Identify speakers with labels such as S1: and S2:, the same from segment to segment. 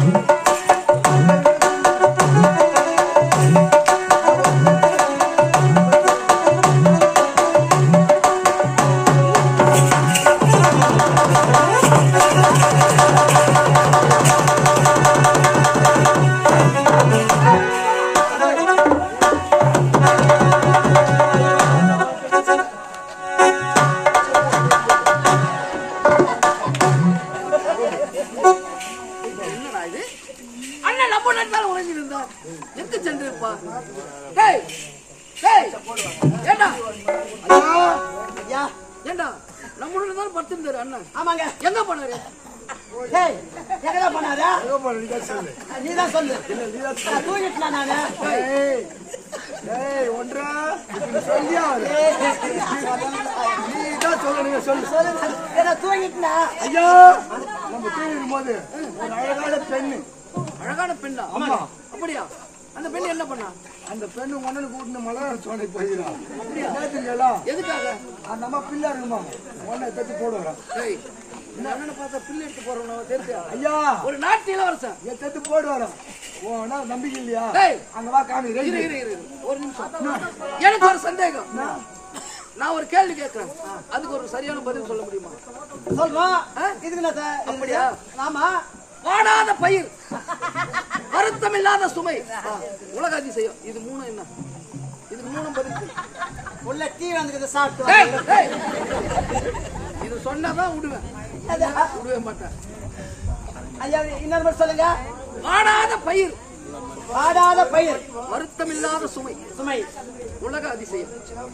S1: என்னடா இது அண்ணன் நம்ம நாட்டில் உழைஞ்சிட்டு இருந்தா எங்க சென்று இருப்பா டேய் டேய் ஏண்டா
S2: ஐயா
S1: ஏண்டா நம்ம ஊர்ல தான் படுத்திருந்தாரு அண்ணன்
S2: ஆமாங்க
S1: எங்க போனாரு
S2: டேய் எங்கடா போனாரா நீதான் சொல்லு நான் தூங்கிட்டேன் நானு
S3: ஏய் ஒன்றா சொல்லியா நீ தான் சொல்லணுங்க சொல்லு
S2: சொல்லுங்க ஏன்னா தூங்கிட்டேனா
S3: ஐயா நம்ம தூங்கிடும் போது ஒரு அழகான பெண்ணு
S1: அழகான பெண்ணா
S3: ஆமா
S1: அப்படியா அந்த பெண் என்ன பண்ணா
S3: அந்த பெண்ணு மணல் கூட்டின மலர் சோனை போயிடும் என்ன தெரியல
S1: எதுக்காக
S3: அந்த அம்மா பிள்ளை இருக்குமா உடனே தட்டி போடுவாங்க
S1: டேய் இந்த அண்ணனை பார்த்தா பிள்ளை எடுத்து போறவன தெரிஞ்சா
S3: ஐயா
S1: ஒரு நாட்டு இளவரசன்
S3: என் தட்டு போடுவாரா ஓனா நம்பிக்கை இல்லையா
S1: டேய்.
S3: அங்க வா காமி
S1: இரு
S3: ரைட்டு
S1: இரு இரு ஒரு நிமிஷம் எனக்கு ஒரு சந்தேகம் நான் ஒரு கேள்வி கேட்கிறேன் அதுக்கு ஒரு சரியான பதில் சொல்ல முடியுமா
S2: சொல்றோம் இதுக்கு நான் த-
S1: அப்படியா?
S2: ஆமா
S1: வாடாத பயிர் வருத்தம் இல்லாத சுமை ஆ, உலக அதிசயம் இது மூணு என்ன இதுக்கு மூணும் பதில் சொல்லு.
S2: உள்ள டீ வந்துக்குது சாப்பிட்டு
S1: டேய்,
S2: வந்து.
S1: டேய். இது சொன்னாதான் விடுவேன்
S2: அது,
S1: விடவே மாட்டேன்
S2: ஐயா இன்னொரு மட்டும் சொல்லுங்க
S1: வாடாத பயிர்
S2: வாடாத பயிர்
S1: வருத்தம் இல்லாத சுமை
S2: சுமை
S1: உலக அதிசயம்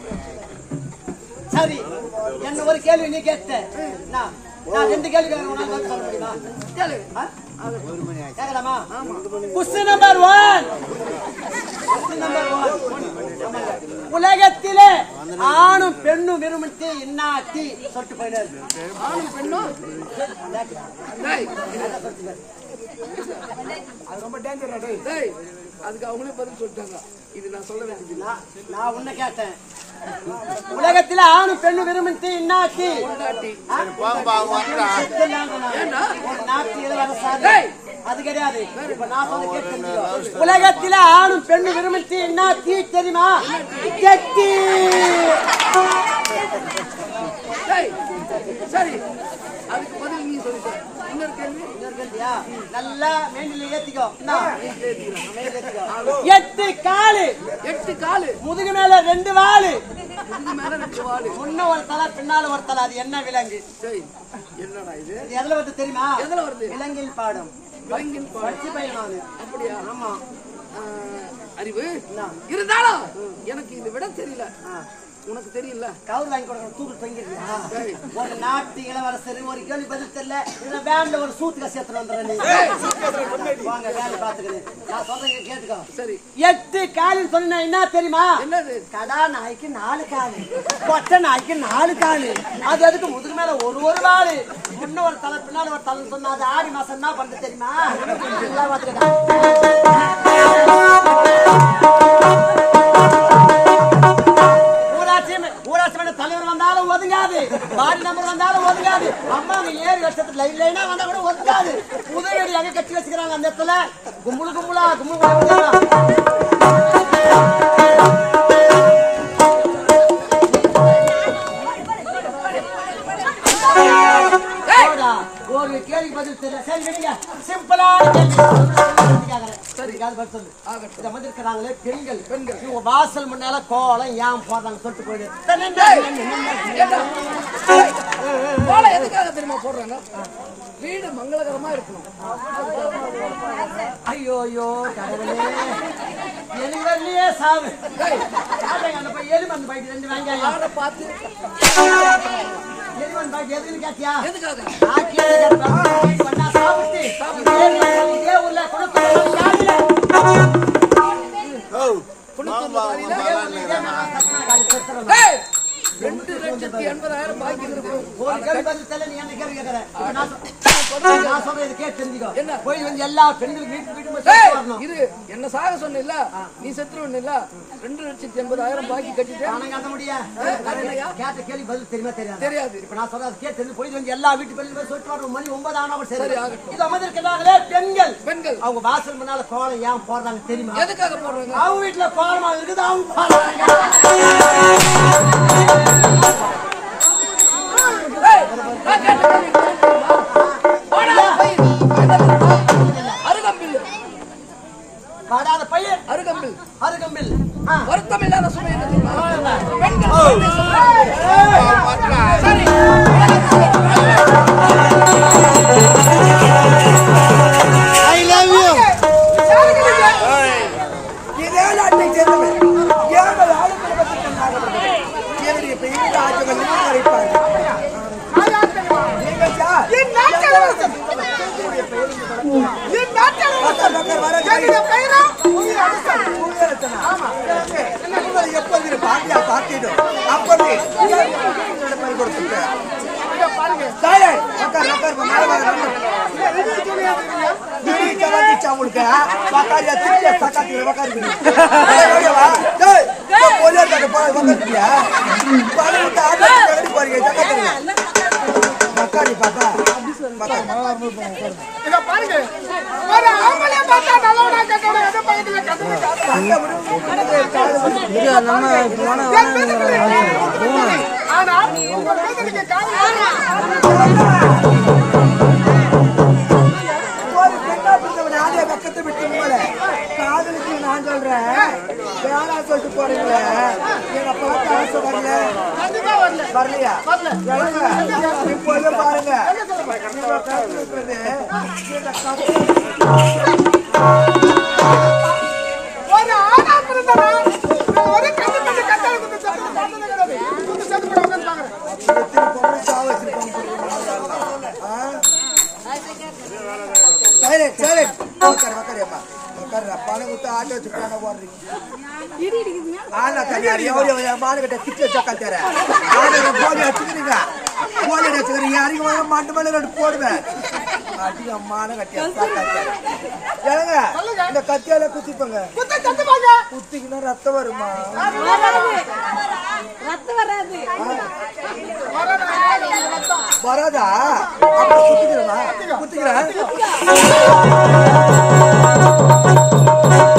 S2: சரி என்ன ஒரு கேள்வி நீ கேட்ட நான் நான் ரெண்டு கேள்வி கேட்கறேன் உன்னால பதில் சொல்ல முடியுமா
S1: கேளு
S2: ஆ? கேட்கலாமா question number one question number one உலகத்திலே ஆணும் பெண்ணும் விரும்பிட்டு இன்னாட்டி சொல்லிட்டு போயிடாரு
S1: ஆணும் பெண்ணும் டேய்
S3: அது ரொம்ப டேஞ்சரா டேய்
S1: டேய் அதுக்கு அவங்களே பதில் சொல்லிட்டாங்க இது நான் சொல்ல வேண்டியது இல்ல.
S2: நான் நான் உன்னை கேட்டேன் உலகத்திலே ஆணும் பெண்ணும் விரும்பிட்டு இன்னாட்டி
S1: பொண்டாட்டி.
S2: ஏண்டா? ஒரு நாட்டு இளவரசர்.
S1: டேய்.
S2: அது கிடையாது இப்ப நான் சொல்ல கேட்டு தெரிஞ்சுக்கோ. உலகத்தில ஆணும் பெண்ணு விரும்பிட்டு என்ன தீ தெரியுமா கெட்டி
S1: டேய் சரி அதுக்கு பதில் நீ சொல்லிட்ட இன்னொரு கேள்வி
S2: இன்னொரு கேள்வியா? நல்லா மேண்டில ஏத்திக்கோ இந்தா. மேண்டில ஏத்திக்கோ. எட்டு காலு
S1: எட்டு காலு
S2: முதுகு மேல ரெண்டு வாலு
S1: இதுக்கு மேல ரெண்டு வாலு
S2: முன்ன ஒரு தலை பின்னால ஒரு தலை அது என்ன விலங்கு
S1: டேய் என்னடா இது
S2: இது எதுல வருது தெரியுமா
S1: எதுல வருது
S2: விலங்கில் பாடம்
S1: விலங்கின் பால்
S2: படிச்சு பையன் நானு
S1: அப்படியா
S2: ஆமா
S1: ஆஹ், அறிவு
S2: என்ன?
S1: இருந்தாலும் எனக்கு இது விட தெரியல
S2: ஆ.
S1: உனக்கு தெரியல
S2: கவுர் வாங்கி கொடுக்கணும் தூக்கு தொங்கிருக்கியா
S1: டேய்.
S2: ஒரு நாட்டு இளவரசர் ஒரு கேள்வி பதில் தெரியல இதுல வேன்ல ஒரு சூத்துக்க சேர்த்து வந்துடுறேன் நீ வாங்க வேலை பாத்துக்கிறேன் நான் சொல்றேன் கேட்டுக்கோ
S1: சரி
S2: எட்டு காலுன்னு சொன்னா என்ன தெரியுமா
S1: என்னது
S2: கடா நாய்க்கு நாலு காலு கொட்டை நாய்க்கு நாலு காலு அது அதுக்கு முதுகு மேல ஒரு ஒரு வாலு முன்ன ஒரு தலை பின்னால ஒரு தலை சொன்னா அது ஆடி மாசம் என்ன பண்ணுது தெரியுமா நல்லா பாத்துக்கிட்டா ஊராட்சி ஊராட்சி மன்ற தலைவர் வந்தாலும் ஒதுங்காது வார்டு நம்பர் வந்தாலும் ஒதுங்காது அம்மா நீ ஏழு வருஷத்துக்கு லைன் லைனா வந்தா கூட ஒதுங்காது உதவி அங்க கட்டி வச்சுக்கிறாங்க அந்த இடத்துல கும்பலு கும்பலா கும்பலு போடா. ஒரு கேள்வி பதில் தெரியல சரி விடுங்க சிம்பிளான கேள்வி கேக்குறேன். சரி அது பதில் சொல்லு இத வந்து இருக்கிறாங்களே பெண்கள் பெண்கள் இவங்க வாசல் முன்னால கோலம் ஏன் போடுறாங்க சொல்லிட்டு போயிடு
S1: கோலை எதுக்காக தெரியுமா போடுறாங்க வீடு மங்களகரமா இருக்கணும்
S2: ஐயோ ஐயோ கடவுளே எலிவல்லியே சாவு ஆடுங்க, அந்த போய் எலிமன் பாக்கெட் ரெண்டு வெங்காயம்
S1: ஆடை பார்த்து
S2: எலிமன் பாக்கெட் எதுக்குன்னு கேட்டியா
S1: எதுக்காக
S2: நான் கேள்வி கேட்பேன். பண்ணா சாப்பிட்டு இதே இதே ஊர்ல குணத்துல காலையில
S1: குணத்தூர் காலையில
S2: இதே ஊர்ல இதே மாதிரி சத்தமா காலி செத்துறோம்.
S1: ஏய், ரெண்டு லட்சத்தி எண்பதாயிரம் பாக்கி இருக்கு
S2: ஒரு கேள்வி பதில் தெரியல, நீ என்ன கேள்வி கேட்கற? இப்ப நான் சொ- நான் சொல்றேன், இதை கேட்டு தெரிஞ்சுக்கோ.
S1: என்ன?
S2: போய் வந்து எல்லா பெண்களும் வீட்டு வீட்டு போய்
S1: ஏய்,
S2: சொல்லிட்டு வரணும்
S1: இது என்ன சாக சொன்ன நீ செத்துருவன் இல்ல ரெண்டு லட்சத்தி எண்பதாயிரம் பாக்கி கட்டிட்டு
S2: பணம் கட்ட முடியாது கேட்ட கேள்வி பதில் தெரியுமா தெரியாது
S1: தெரியாது
S2: இப்ப நான் சொல்றது கேட்டு போய் வந்து எல்லா வீட்டு பெண்களும் போய் சொல்லிட்டு வரணும் மணி ஒன்பது ஆனா கூட
S1: சரி,
S2: சரி
S1: ஆகட்டும்.
S2: இது அமர்ந்திருக்கிறாங்களே பெண்கள்
S1: பெண்கள்
S2: அவங்க வாசல் முன்னால கோலம் ஏன் போடுறாங்க தெரியுமா
S1: எதுக்காக போடுறாங்க
S2: அவங்க வீட்டுல கோலமா இருக்குது அவங்க போடுறாங்க
S1: ஏய், நான் கேட்ட கேள்வி என்ன தெரியுமா? போடாத பயிர். என்ன தெரியுமா? அருகம்பில்
S2: பாடாத பையன்
S1: அருகம்பில்
S2: அருகம்பில் ஆ.
S1: வருத்தம் இல்லாத சுமை என்ன தெரியுமா? பெண்கள் சுமை சுமந்து- சரி
S3: இதே நாட்டை சேர்ந்தவன் ஏங்கள் ஆளுநர் பற்றி நாகப்பட்டது என்னுடைய பெயர் ஆட்சிகள் அழைப்பார்கள் நீங்கள் யார்? மக்கள் மக்கள் வர உங்களை எப்போது பாட்டியா பார்த்திடும் அப்போது பறி கொடுத்துட்டு Silent. மக்கள் மக்கள் மேல வர நீ கலாச்சி உங்களுக்கு பக்காரியா திருச்சி பக்காரி பக்காரி ஓகேவா டேய் போலீஸ் கார போய் பக்காரியா பாரு விட்டு ஆட்டோ கட்டி போறீங்க ஜக்கத்துல பக்காரி பாப்பா பக்காரி
S4: இத பாருங்க ஒரு ஆம்பளை பார்த்தா நல்லவனா கெட்டவனா எதை பக்கத்துல கட்டணும் ஆனா உங்க பேசுறதுக்கு காரணம்
S3: ஒரு பெண்ணா பிடிச்சவன் ஆடிய பக்கத்தை விட்டு போல காதலுக்கு நான் சொல்றேன் வேணா சொல்லிட்டு போறீங்களே எங்க பார்த்து ஆசை வரல
S4: கண்டிப்பா வரல
S3: வரலையா வரல இப்போதே பாருங்க நீங்க காத்திருக்கிறது இந்த
S4: ஒரு ஆணா பிறந்தவன் ஒரு கண்ணு பண்ணி கட்டால குத்து சத்து பார்த்ததே கிடையாது குத்து சத்து போட உட்கார்ந்து பாக்குறேன்
S3: எத்தனை பொம்பளை சாவ வச்சிருப்பாங்க சரி சரி உட்காரு உட்காரு அம்மா உட்காரு பணம் கொடுத்து ஆட்டோ வச்சு போன போடுறீங்க ஆனா கல்யாணம் எவ்வளோ மாடு கிட்ட திட்டு வச்சா கத்துற ஆனா போலி வச்சுக்கிறீங்க போலி வச்சுக்கிறீங்க யாரையும் வாங்க மாட்டு மேல ரெண்டு போடுவேன் அடிக்க மான கட்டியா ஏங்க இந்த கத்தியால குத்திப்பங்க
S4: குத்து சத்து பாங்க
S3: குத்திக்கினா ரத்தம் வருமா
S5: ரத்தம் வராது
S3: வராதா அப்ப குத்திக்கிறமா குத்திக்கிறேன்